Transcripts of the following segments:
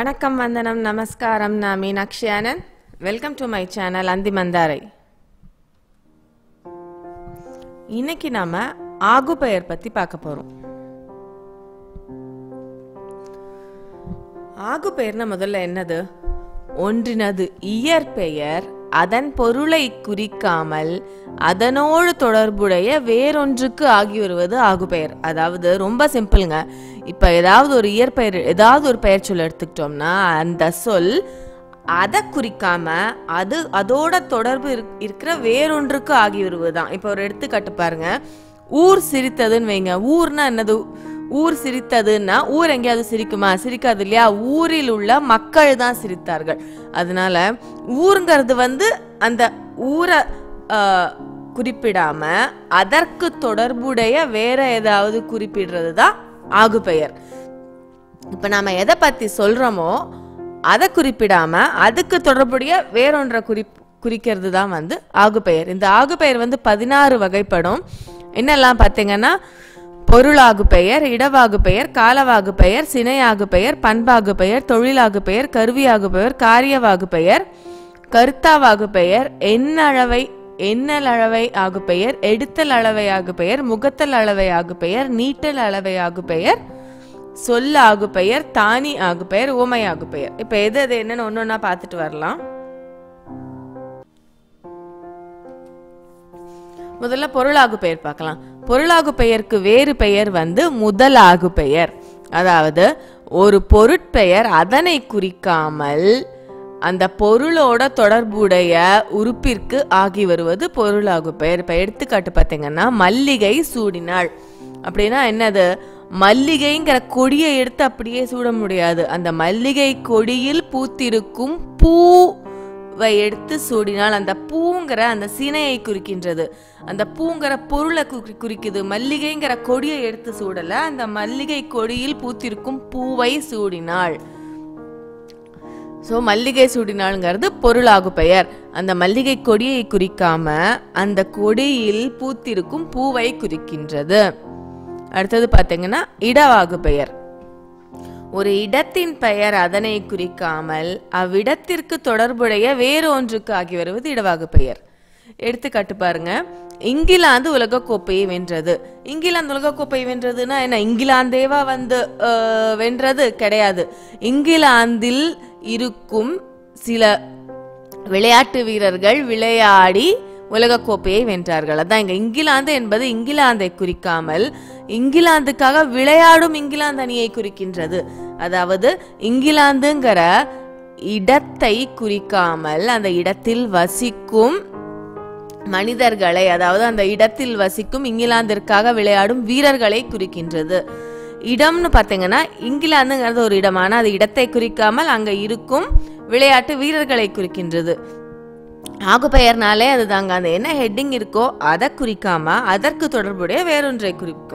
வணக்கம் வந்தனம் நமஸ்காரம் நான் Meenakshi Anand welcome to my channel Anthi Mandharai இன்னைக்கு நாம ஆகு பெயர் பத்தி பார்க்க போறோம் ஆகு பெயர்னா முதல்ல என்னது ஒன்றினது இயற்பெயர் அதன் பொருளை குறிக்காமல் அதனோடு தொடர்புடைய வேறொன்றுக்கு ஆகி வருவது ஆகு பெயர் அதாவது ரொம்ப சிம்பிளுங்க இப்ப ஏதாவது ஒரு இயற்பெயர் ஏதாவது ஒரு பெயர் சொல் எடுத்துக்கிட்டோம்னா அந்த சொல் அதை குறிக்காம அது அதோட தொடர்பு இருக்- இருக்கிற வேறொன்றுக்கு ஆகி வருவதுதான் இப்போ ஒரு எடுத்துக்காட்டு பாருங்க ஊர் சிரித்ததுன்னு வைங்க ஊர்னா என்னது ஊர் சிரித்ததுன்னா ஊர் எங்கேயாவது சிரிக்குமா சிரிக்காது இல்லையா ஊரில் உள்ள மக்கள் தான் சிரித்தார்கள் அதனால ஊருங்கிறது வந்து அந்த ஊரை ஆஹ், குறிப்பிடாம அதற்கு தொடர்புடைய வேற ஏதாவது குறிப்பிடுறது தான் ஆகு பெயர் இப்ப நாம எதை பத்தி சொல்றோமோ அதை குறிப்பிடாம அதுக்கு தொடர்புடைய வேறொன்றை குறி குறிக்கிறது தான் வந்து ஆகுபெயர் இந்த ஆகுபெயர் வந்து பதினாறு வகைப்படும் என்னெல்லாம் பார்த்தீங்கன்னா பொருளாகு பெயர் இடவாகு பெயர் காலவாகு பெயர் சினையாகு பெயர் பண்பாகு பெயர் தொழிலாகு பெயர் கருவியாகு பெயர் காரியவாகு பெயர் கருத்தாவாகு பெயர் எண்ணளவை எண்ணல் அளவை ஆகு பெயர் எடுத்தல் அளவை ஆகு பெயர் முகத்தல் அளவை ஆகு பெயர் நீட்டல் அளவை ஆகு பெயர் சொல் ஆகு பெயர் தானி ஆகு பெயர் ஊமை ஆகு பெயர் இப்ப எது எது என்னன்னு ஒன்னொன்னா பார்த்துட்டு வரலாம் முதல்ல பொருளாகு பெயர் பார்க்கலாம் பொருளாகு பெயருக்கு வேறு பெயர் வந்து முதலாகு பெயர் அதாவது ஒரு பொருட்பெயர் அதனை குறிக்காமல் அந்த பொருளோட தொடர்புடைய உறுப்பிற்கு ஆகி வருவது பொருளாகு பெயர் இப்ப எடுத்துக்காட்டு பார்த்தீங்கன்னா மல்லிகை சூடினாள் அப்படின்னா என்னது மல்லிகைங்கிற கொடியை எடுத்து அப்படியே சூட முடியாது அந்த மல்லிகை கொடியில் பூத்திருக்கும் பூவை எடுத்து சூடினால் அந்த பூங்கிற அந்த சினையை குறிக்கின்றது அந்த பூங்கிற பொருளை குறி- குறிக்குது மல்லிகைங்கிற கொடியை எடுத்து சூடல அந்த மல்லிகை கொடியில் பூத்திருக்கும் பூவை சூடினாள் ஸோ மல்லிகை சூடினாள்ங்கிறது பொருளாகு பெயர் அந்த மல்லிகை கொடியை குறிக்காம அந்த கொடியில் பூத்திருக்கும் பூவை குறிக்கின்றது அடுத்தது பார்த்தீங்கன்னா இடவாகு பெயர் ஒரு இடத்தின் பெயர் அதனை குறிக்காமல் அவ்விடத்திற்கு தொடர்புடைய வேறு ஒன்றுக்கு ஆகி வருவது இடவாகு பெயர் எடுத்துக்காட்டு பாருங்க இங்கிலாந்து உலகக்கோப்பையை வென்றது இங்கிலாந்து உலகக்கோப்பையை வென்றதுன்னா என்ன இங்கிலாந்தேவா வந்து அஹ், வென்றது கிடையாது இங்கிலாந்தில் இருக்கும் சில விளையாட்டு வீரர்கள் விளையாடி உலகக்கோப்பையை வென்றார்கள் அதான் இங்க இங்கிலாந்து என்பது இங்கிலாந்தை குறிக்காமல் இங்கிலாந்துக்காக விளையாடும் இங்கிலாந்து அணியை குறிக்கின்றது அதாவது இங்கிலாந்துங்கிற இடத்தை குறிக்காமல் அந்த இடத்தில் வசிக்கும் மனிதர்களை அதாவது அந்த இடத்தில் வசிக்கும் இங்கிலாந்திற்காக விளையாடும் வீரர்களை குறிக்கின்றது இடம்னு பார்த்தீங்கன்னா இங்கிலாந்துங்கிறது ஒரு இடம் ஆனால் அது இடத்தை குறிக்காமல் அங்க இருக்கும் விளையாட்டு வீரர்களை குறிக்கின்றது ஆகுபெயர்னாலே அதுதாங்க அந்த என்ன ஹெட்டிங் இருக்கோ அதை குறிக்காம அதற்கு தொடர்புடைய வேறொன்றை குறிக்கும்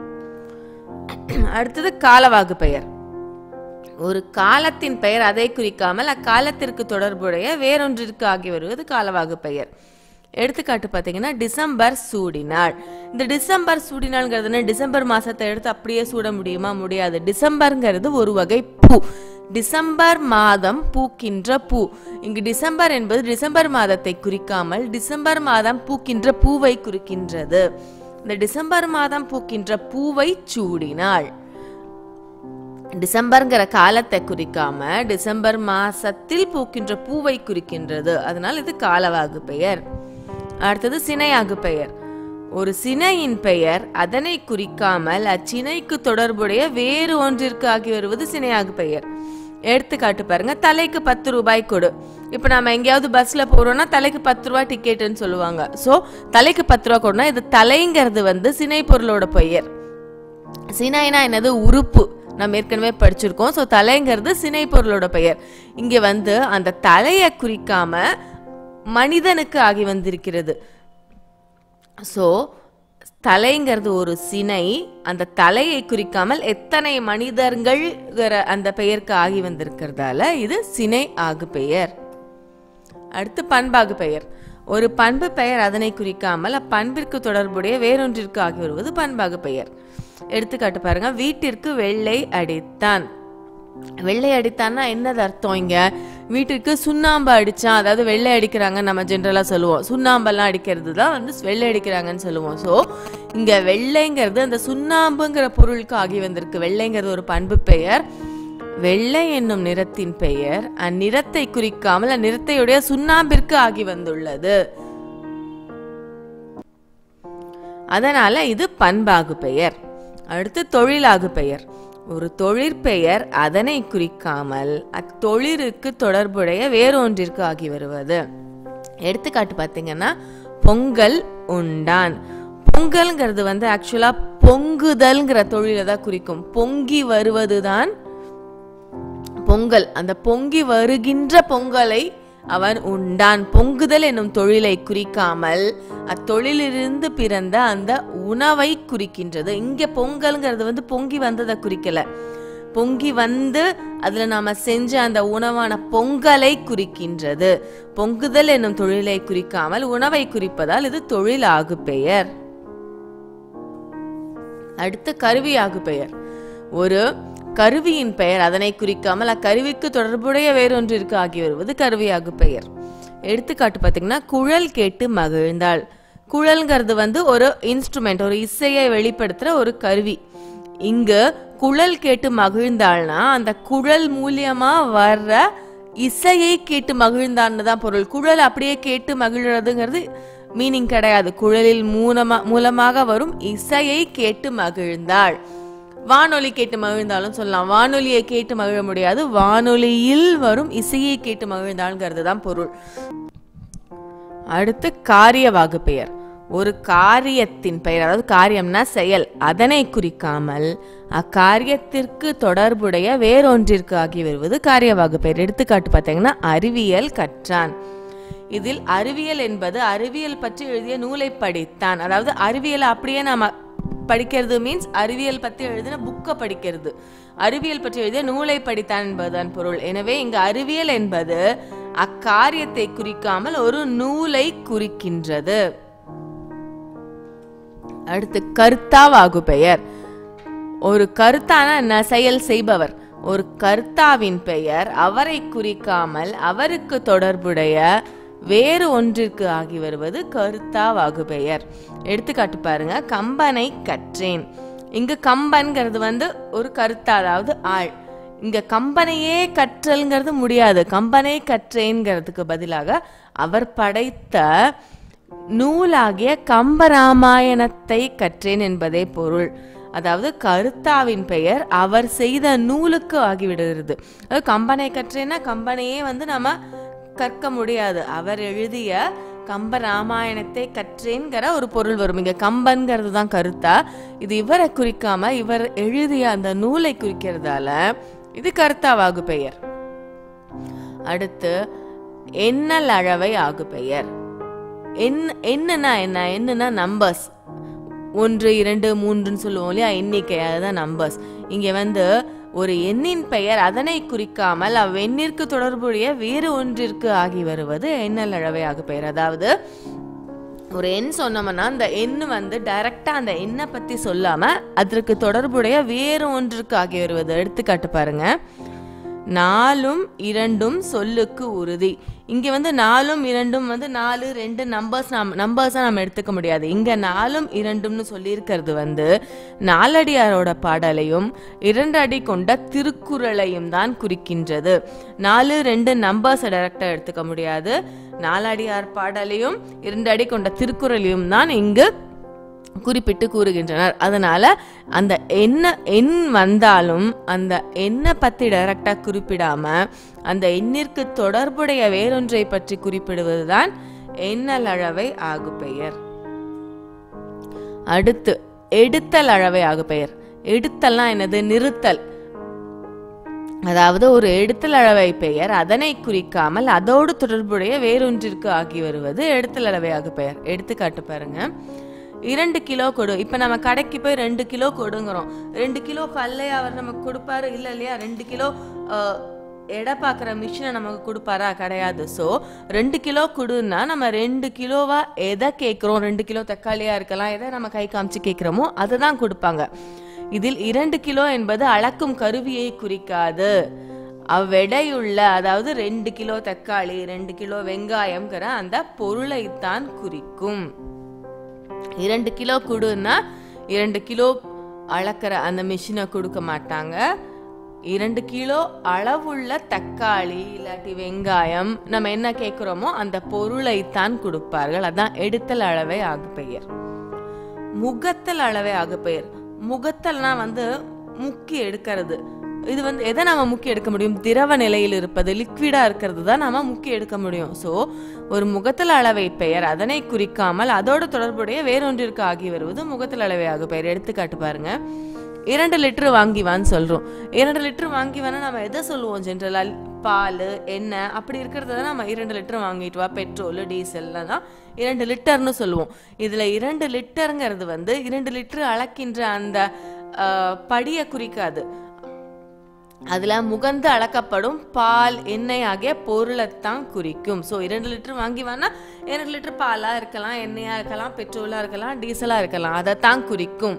அடுத்தது காலவாகு பெயர் ஒரு காலத்தின் பெயர் அதை குறிக்காமல் அக்காலத்திற்கு தொடர்புடைய வேறொன்றிற்கு ஆகி வருவது காலவாகு பெயர் எடுத்துக்காட்டு பார்த்தீங்கன்னா டிசம்பர் சூடினாள் இந்த டிசம்பர் சூடினாள்ங்கிறது என்ன டிசம்பர் மாசத்தை எடுத்து அப்படியே சூட முடியுமா முடியாது டிசம்பர்ங்கிறது ஒரு வகை பூ டிசம்பர் மாதம் பூக்கின்ற பூ இங்கு டிசம்பர் என்பது டிசம்பர் மாதத்தை குறிக்காமல் டிசம்பர் மாதம் பூக்கின்ற பூவை குறிக்கின்றது இந்த டிசம்பர் மாதம் பூக்கின்ற பூவை சூடினாள் டிசம்பர்ங்கிற காலத்தை குறிக்காம டிசம்பர் மாசத்தில் பூக்கின்ற பூவை குறிக்கின்றது அதனால் இது காலவாகு பெயர் அடுத்தது சினையாகு பெயர் ஒரு சினையின் பெயர் அதனை குறிக்காமல் அச்சினைக்கு தொடர்புடைய வேறு ஒன்றிற்கு ஆகி வருவது சினையாகு பெயர் எடுத்துக்காட்டு பாருங்க தலைக்கு பத்து ரூபாய் கொடு இப்போ நாம எங்கேயாவது பஸ்ல போறோம்னா தலைக்கு பத்து ரூபாய் டிக்கெட்டுன்னு சொல்லுவாங்க ஸோ தலைக்கு பத்து ரூபா கொடுனா இது தலைங்கிறது வந்து சினை பொருளோட பெயர் சினைனா என்னது உறுப்பு நம்ம ஏற்கனவே படிச்சிருக்கோம் ஸோ தலைங்கிறது சினை பொருளோட பெயர் இங்க வந்து அந்த தலையை குறிக்காம மனிதனுக்கு ஆகி வந்திருக்கிறது ஸோ தலைங்கிறது ஒரு சினை அந்த தலையை குறிக்காமல் எத்தனை மனிதர்கள்ங்கிற அந்த பெயருக்கு ஆகி வந்திருக்கிறதால இது சினை ஆகு பெயர் அடுத்து பண்பாகு பெயர் ஒரு பண்பு பெயர் அதனை குறிக்காமல் அப்பண்பிற்கு தொடர்புடைய வேறொன்றிற்கு ஆகி வருவது பண்பாகு பெயர் எடுத்துக்காட்டு பாருங்க வீட்டிற்கு வெள்ளை அடித்தான் வெள்ளை அடித்தான்னா என்னது அர்த்தம் இங்க வீட்டுக்கு சுண்ணாம்பு அடிச்சான் அதாவது வெள்ளை அடிக்கிறாங்க நம்ம ஜென்ரலா சொல்லுவோம் சுண்ணாம்பெல்லாம் அடிக்கிறது தான் வந்து வெள்ளை அடிக்கிறாங்கன்னு சொல்லுவோம் ஸோ இங்க வெள்ளைங்கிறது அந்த சுண்ணாம்புங்கிற பொருளுக்கு ஆகி வந்திருக்கு வெள்ளைங்கிறது ஒரு பண்பு பெயர் வெள்ளை என்னும் நிறத்தின் பெயர் அந்நிறத்தை குறிக்காமல் அந்நிறத்தையுடைய சுண்ணாம்பிற்கு ஆகி வந்துள்ளது அதனால இது பண்பாகு பெயர் அடுத்து தொழிலாகு பெயர் ஒரு தொழிற்பெயர் அதனை குறிக்காமல் அத்தொழிலுக்கு தொடர்புடைய வேறொன்றிற்கு ஆகி வருவது எடுத்துக்காட்டு பார்த்தீங்கன்னா பொங்கல் உண்டான் பொங்கல்ங்கிறது வந்து ஆக்சுவலா பொங்குதல்ங்கிற தொழிலை தான் குறிக்கும் பொங்கி வருவதுதான் பொங்கல் அந்த பொங்கி வருகின்ற பொங்கலை அவன் உண்டான் பொங்குதல் என்னும் தொழிலை குறிக்காமல் அத்தொழிலிருந்து பிறந்த அந்த உணவை குறிக்கின்றது இங்க பொங்கல்ங்கிறது வந்து பொங்கி வந்ததை குறிக்கல பொங்கி வந்து அதுல நாம செஞ்ச அந்த உணவான பொங்கலை குறிக்கின்றது பொங்குதல் என்னும் தொழிலை குறிக்காமல் உணவை குறிப்பதால் இது தொழில் ஆகு பெயர் அடுத்து கருவியாகு பெயர் ஒரு கருவியின் பெயர் அதனை குறிக்காமல் அக்கருவிக்கு தொடர்புடைய வேறொன்றிற்கு ஆகி வருவது கருவியாகு பெயர் எடுத்துக்காட்டு பார்த்தீங்கன்னா குழல் கேட்டு மகிழ்ந்தாள் குழல்ங்கிறது வந்து ஒரு இன்ஸ்ட்ருமெண்ட் ஒரு இசையை வெளிப்படுத்துற ஒரு கருவி இங்கு குழல் கேட்டு மகிழ்ந்தாள்னா அந்த குழல் மூலியமா வர்ற இசையை கேட்டு மகிழ்ந்தான்னு தான் பொருள் குழல் அப்படியே கேட்டு மகிழ்றதுங்கிறது மீனிங் கிடையாது குழலில் மூலமா மூலமாக வரும் இசையை கேட்டு மகிழ்ந்தாள் வானொலி கேட்டு மகிழ்ந்தாலும் சொல்லலாம் வானொலியை கேட்டு மகிழ முடியாது வானொலியில் வரும் இசையை கேட்டு மகிழ்ந்தாள்ங்கிறது தான் பொருள் அடுத்து காரியவாகு பெயர் ஒரு காரியத்தின் பெயர் அதாவது காரியம்னா செயல் அதனை குறிக்காமல் அக்காரியத்திற்கு தொடர்புடைய வேறொன்றிற்கு ஆகி வருவது காரியவாகு பெயர் எடுத்துக்காட்டு பார்த்தீங்கன்னா அறிவியல் கற்றான் இதில் அறிவியல் என்பது அறிவியல் பற்றி எழுதிய நூலை படித்தான் அதாவது அறிவியல் அப்படியே நாம படிக்கிறது மீன்ஸ் அறிவியல் பற்றி எழுதின புக்கை படிக்கிறது அறிவியல் பற்றி எழுதிய நூலை படித்தான் என்பதுதான் பொருள் எனவே இங்கு அறிவியல் என்பது அக்காரியத்தை குறிக்காமல் ஒரு நூலை குறிக்கின்றது அடுத்து கர்த்தாவாகு பெயர் ஒரு கருத்தான என்ன செயல் செய்பவர் ஒரு கர்த்தாவின் பெயர் அவரை குறிக்காமல் அவருக்கு தொடர்புடைய வேறு ஒன்றிற்கு ஆகி வருவது கருத்தாவாகு பெயர் எடுத்துக்காட்டு பாருங்க கம்பனை கற்றேன் இங்கு கம்பன்கிறது வந்து ஒரு கருத்தா அதாவது ஆள் இங்க கம்பனையே கற்றல்ங்கிறது முடியாது கம்பனை கற்றேன்கிறதுக்கு பதிலாக அவர் படைத்த நூலாகிய கம்பராமாயணத்தை கற்றேன் என்பதே பொருள் அதாவது கருத்தாவின் பெயர் அவர் செய்த நூலுக்கு ஆகிவிடுகிறது அதாவது கம்பனை கற்றேன்னா கம்பனையே வந்து நம்ம கற்க முடியாது அவர் எழுதிய கம்ப ராமாயணத்தை கற்றேங்கிற ஒரு பொருள் வரும் இங்க கம்பன்கிறது தான் கருத்தா இது இவரை குறிக்காம இவர் எழுதிய அந்த நூலை குறிக்கிறதால இது கருத்தாவாகு பெயர் அடுத்து எண்ணல் அளவை ஆகு பெயர் எண் என்னன்னா என்ன என்னன்னா நம்பர்ஸ் ஒன்று இரண்டு மூன்றுன்னு சொல்லுவோம் இல்லையா எண்ணிக்கை அதுதான் நம்பர்ஸ் இங்க வந்து ஒரு எண்ணின் பெயர் அதனை குறிக்காமல் அவ்வெண்ணிற்கு தொடர்புடைய வேறு ஒன்றிற்கு ஆகி வருவது எண்ணல் அளவை ஆகு பெயர் அதாவது ஒரு எண் சொன்னோம்னா அந்த எண் வந்து டைரக்டா அந்த எண்ணை பத்தி சொல்லாம அதற்கு தொடர்புடைய வேறு ஒன்றுக்கு ஆகி வருவது எடுத்துக்காட்டு பாருங்க நாலும் இரண்டும் சொல்லுக்கு உறுதி இங்க வந்து நாலும் இரண்டும் வந்து நாலு ரெண்டு நம்பர்ஸ் நாம் நம்பர்ஸா நம்ம எடுத்துக்க முடியாது இங்க நாலும் இரண்டும்னு சொல்லியிருக்கிறது வந்து நாலடியாரோட பாடலையும் இரண்டு அடி கொண்ட திருக்குறளையும் தான் குறிக்கின்றது நாலு ரெண்டு நம்பர்ஸை டைரக்டா எடுத்துக்க முடியாது நாலடியார் பாடலையும் இரண்டு அடி கொண்ட திருக்குறளையும் தான் இங்கு குறிப்பிட்டு கூறுகின்றனர் அதனால அந்த என்ன எண் வந்தாலும் அந்த எண்ணை பத்தி டைரக்டா குறிப்பிடாம அந்த எண்ணிற்கு தொடர்புடைய வேறொன்றை பற்றி குறிப்பிடுவதுதான் எண்ணல் அளவை ஆகு பெயர் அடுத்து எடுத்தல் அளவை ஆகு பெயர் எடுத்தல்னா என்னது நிறுத்தல் அதாவது ஒரு எடுத்தல் அளவை பெயர் அதனை குறிக்காமல் அதோடு தொடர்புடைய வேறொன்றிற்கு ஆகி வருவது எடுத்தல் அளவை ஆகு பெயர் எடுத்துக்காட்டு பாருங்க இரண்டு கிலோ கொடு இப்போ நம்ம கடைக்கு போய் ரெண்டு கிலோ கொடுங்குறோம் ரெண்டு கிலோ கல்லை அவர் நமக்கு கொடுப்பாரு இல்லை இல்லையா ரெண்டு கிலோ அஹ், எடை பார்க்குற மிஷினை நமக்கு கொடுப்பாரா கிடையாது ஸோ ரெண்டு கிலோ கொடுன்னா நம்ம ரெண்டு கிலோவா எதை கேட்குறோம் ரெண்டு கிலோ தக்காளியாக இருக்கலாம் எதை நம்ம கை காமிச்சு கேட்குறோமோ அதை தான் கொடுப்பாங்க இதில் இரண்டு கிலோ என்பது அளக்கும் கருவியை குறிக்காது அவ்வெடையுள்ள அதாவது ரெண்டு கிலோ தக்காளி ரெண்டு கிலோ வெங்காயம்ங்கிற அந்த பொருளைத்தான் குறிக்கும் இரண்டு கிலோ கொடுன்னா இரண்டு கிலோ அளக்கிற அந்த மிஷினை கொடுக்க மாட்டாங்க இரண்டு கிலோ அளவுள்ள தக்காளி இல்லாட்டி வெங்காயம் நம்ம என்ன கேட்குறோமோ அந்த பொருளைத்தான் கொடுப்பார்கள் அதான் எடுத்தல் அளவை ஆகு பெயர் முகத்தல் அளவை ஆகு பெயர் முகத்தல்னா வந்து முக்கி எடுக்கிறது இது வந்து எதை நாம முக்கி எடுக்க முடியும் திரவ நிலையில் இருப்பது லிக்விடா இருக்கிறது தான் நாம முக்கி எடுக்க முடியும் ஸோ ஒரு முகத்தல் அளவை பெயர் அதனை குறிக்காமல் அதோடு தொடர்புடைய வேறொன்றிற்கு ஆகி வருவது முகத்தல் அளவை ஆகு பெயர் எடுத்துக்காட்டு பாருங்க இரண்டு லிட்டர் வாங்கி வான்னு சொல்றோம் இரண்டு லிட்டர் வாங்கி வானா நம்ம எதை சொல்லுவோம் ஜென்ரலா பால் எண்ணெய் அப்படி இருக்கிறத தான் நம்ம இரண்டு லிட்டர் வாங்கிட்டு வா பெட்ரோல் டீசல்லாம் தான் இரண்டு லிட்டர்னு சொல்லுவோம் இதுல இரண்டு லிட்டருங்கிறது வந்து இரண்டு லிட்டர் அளக்கின்ற அந்த ஆஹ், படியை குறிக்காது அதுல முகந்து அளக்கப்படும் பால் எண்ணெய் ஆகிய பொருளைத்தான் குறிக்கும் ஸோ இரண்டு லிட்டர் வாங்கி வேணா இரண்டு லிட்டர் பாலா இருக்கலாம் எண்ணெயா இருக்கலாம் பெட்ரோலா இருக்கலாம் டீசலா இருக்கலாம் அதைத்தான் குறிக்கும்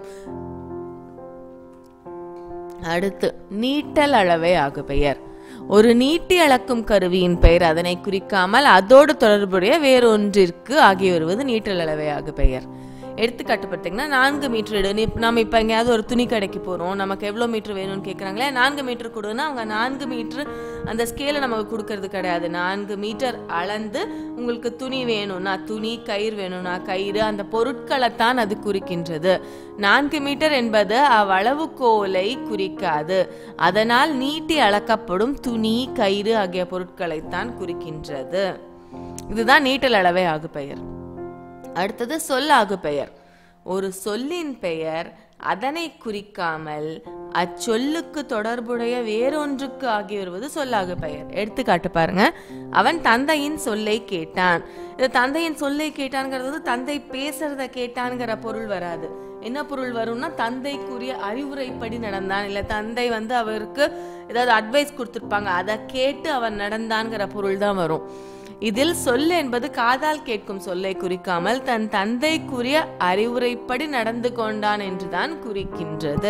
அடுத்து நீட்டல் அளவை ஆகு பெயர் ஒரு நீட்டி அளக்கும் கருவியின் பெயர் அதனை குறிக்காமல் அதோடு தொடர்புடைய வேறொன்றிற்கு ஆகி வருவது நீட்டல் அளவை ஆகு பெயர் எடுத்துக்காட்டு பார்த்தீங்கன்னா நான்கு மீட்டர் எடு நீ- நம்ம இப்போ எங்கேயாவது ஒரு துணி கடைக்கு போகிறோம் நமக்கு எவ்வளோ மீட்டர் வேணும்னு கேட்குறாங்களே நான்கு மீட்டர் கொடுன்னா அவங்க நான்கு மீட்டர் அந்த ஸ்கேலை நமக்கு கொடுக்கறது கிடையாது நான்கு மீட்டர் அளந்து உங்களுக்கு துணி வேணும்னா துணி கயிறு வேணும்னா கயிறு அந்த பொருட்களை தான் அது குறிக்கின்றது நான்கு மீட்டர் என்பது அவ்வளவுகோலை குறிக்காது அதனால் நீட்டி அளக்கப்படும் துணி கயிறு ஆகிய பொருட்களைத்தான் குறிக்கின்றது இதுதான் நீட்டல் அளவை ஆகு பெயர் அடுத்தது சொல்லாகு பெயர் ஒரு சொல்லின் பெயர் அதனை குறிக்காமல் அச்சொல்லுக்கு தொடர்புடைய வேறொன்றுக்கு ஆகி வருவது சொல்லாகு பெயர் எடுத்துக்காட்டு பாருங்க அவன் தந்தையின் சொல்லை கேட்டான் இது தந்தையின் சொல்லை கேட்டான்ங்கிறது வந்து தந்தை பேசுறத கேட்டான்ங்கிற பொருள் வராது என்ன பொருள் வரும்னா தந்தைக்குரிய அறிவுரைப்படி நடந்தான் இல்ல தந்தை வந்து அவருக்கு ஏதாவது அட்வைஸ் கொடுத்துருப்பாங்க அதை கேட்டு அவன் நடந்தான்ங்கிற பொருள் தான் வரும் இதில் சொல் என்பது காதால் கேட்கும் சொல்லை குறிக்காமல் தன் தந்தைக்குரிய அறிவுரைப்படி நடந்து கொண்டான் என்றுதான் குறிக்கின்றது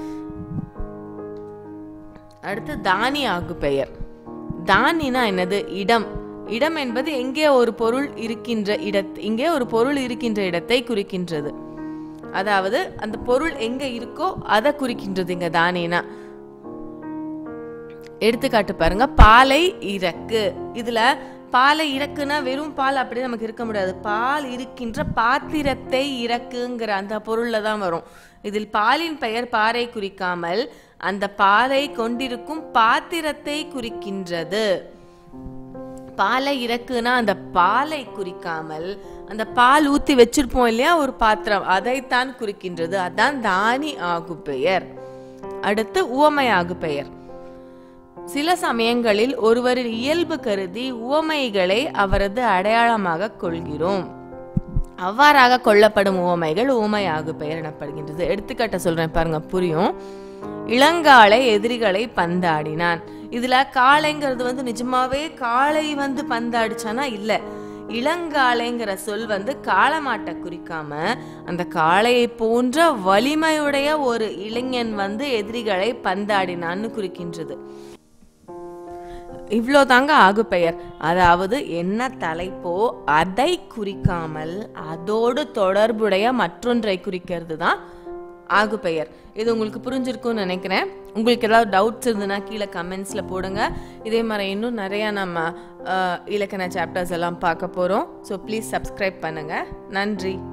அடுத்து தானி ஆகு பெயர் தானினா என்னது இடம் இடம் என்பது எங்கே ஒரு பொருள் இருக்கின்ற இடத் இங்கே ஒரு பொருள் இருக்கின்ற இடத்தை குறிக்கின்றது அதாவது அந்த பொருள் எங்க இருக்கோ அதை குறிக்கின்றது இங்க தானினா எடுத்துக்காட்டு பாருங்க பாலை இறக்கு இதுல பாலை இறக்குனா வெறும் பால் அப்படி நமக்கு இருக்க முடியாது பால் இருக்கின்ற பாத்திரத்தை இறக்குங்கிற அந்த பொருள்ல தான் வரும் இதில் பாலின் பெயர் பாறை குறிக்காமல் அந்த பாலை கொண்டிருக்கும் பாத்திரத்தை குறிக்கின்றது பாலை இறக்குனா அந்த பாலை குறிக்காமல் அந்த பால் ஊத்தி வச்சிருப்போம் இல்லையா ஒரு பாத்திரம் அதைத்தான் குறிக்கின்றது அதான் தானி ஆகு பெயர் அடுத்து உவமை ஆகு பெயர் சில சமயங்களில் ஒருவரின் இயல்பு கருதி உவமைகளை அவரது அடையாளமாக கொள்கிறோம் அவ்வாறாக கொள்ளப்படும் உவமைகள் உவமையாகு பெயர் எனப்படுகின்றது எடுத்துக்காட்ட சொல்றேன் பாருங்க புரியும் இளங்காளை எதிரிகளை பந்தாடினான் இதுல காளைங்கிறது வந்து நிஜமாவே காளை வந்து பந்தாடிச்சானா இல்ல இளங்காளைங்கிற சொல் வந்து காளமாட்டை குறிக்காம அந்த காளையை போன்ற வலிமையுடைய ஒரு இளைஞன் வந்து எதிரிகளை பந்தாடினான்னு குறிக்கின்றது இவ்வளோ தாங்க ஆகு பெயர் அதாவது என்ன தலைப்போ அதை குறிக்காமல் அதோடு தொடர்புடைய மற்றொன்றை குறிக்கிறது தான் ஆகு பெயர் இது உங்களுக்கு புரிஞ்சிருக்கும்னு நினைக்கிறேன் உங்களுக்கு ஏதாவது டவுட்ஸ் இருந்ததுன்னா கீழே கமெண்ட்ஸில் போடுங்க இதே மாதிரி இன்னும் நிறையா நம்ம அஹ், இலக்கண சாப்டர்ஸ் எல்லாம் பார்க்க போகிறோம் ஸோ ப்ளீஸ் சப்ஸ்கிரைப் பண்ணுங்கள் நன்றி